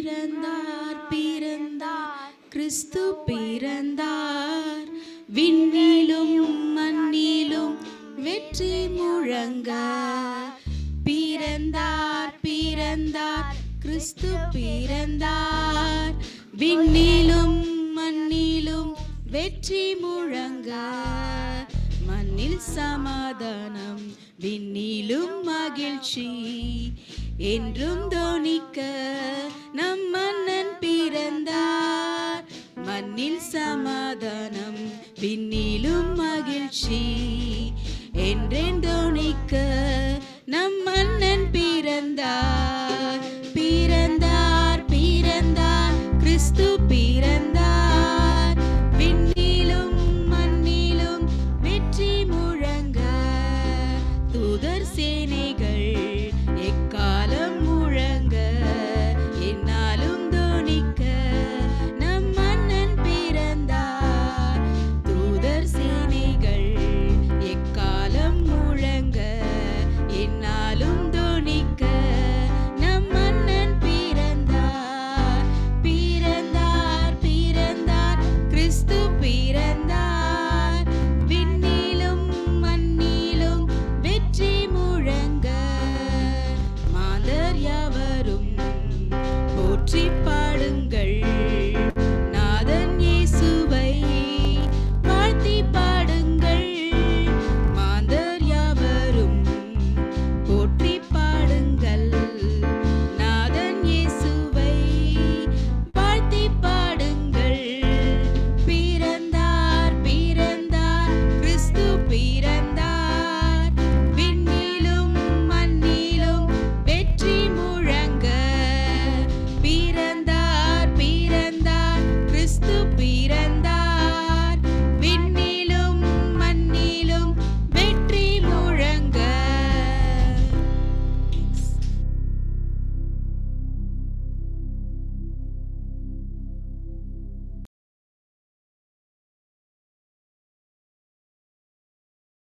பிறந்தார் பிறந்தார் கிறிஸ்து பிறந்தார் விண்ணிலும் மண்ணிலும் வெற்றி முழங்க பிறந்தார் பிறந்தார் கிறிஸ்து பிறந்தார் விண்ணிலும் மண்ணிலும் வெற்றி முழங்க மண்ணில் சமாதானம் விண்ணிலும் மகிழ்ச்சி என்றும் தோணிக்க நம் மன்னன் பிறந்தார் மண்ணில் சமாதானம் விண்ணிலும் மகிழ்ச்சி என்றேன் தோணிக்க நம் மன்னன் பிறந்தார் பிறந்தார் பிறந்தார் கிறிஸ்து பிறந்தார் விண்ணிலும் மண்ணிலும் வெற்றி முழங்க தூதர் சேனைகள் எக்காலம் முழங்க என்னாலும் தோணிக்க நம் மன்னன் பிறந்தார் தூதர் சேனைகள் எக்காலம் முழங்க என்னாலும் தோணிக்க நம் மன்னன் பிறந்தார் பிறந்தார் பிறந்தார் கிறிஸ்து பிறந்தார் விண்ணிலும் மண்ணிலும் வெற்றி முழங்க மாதர் யாவரும் போற்றி பா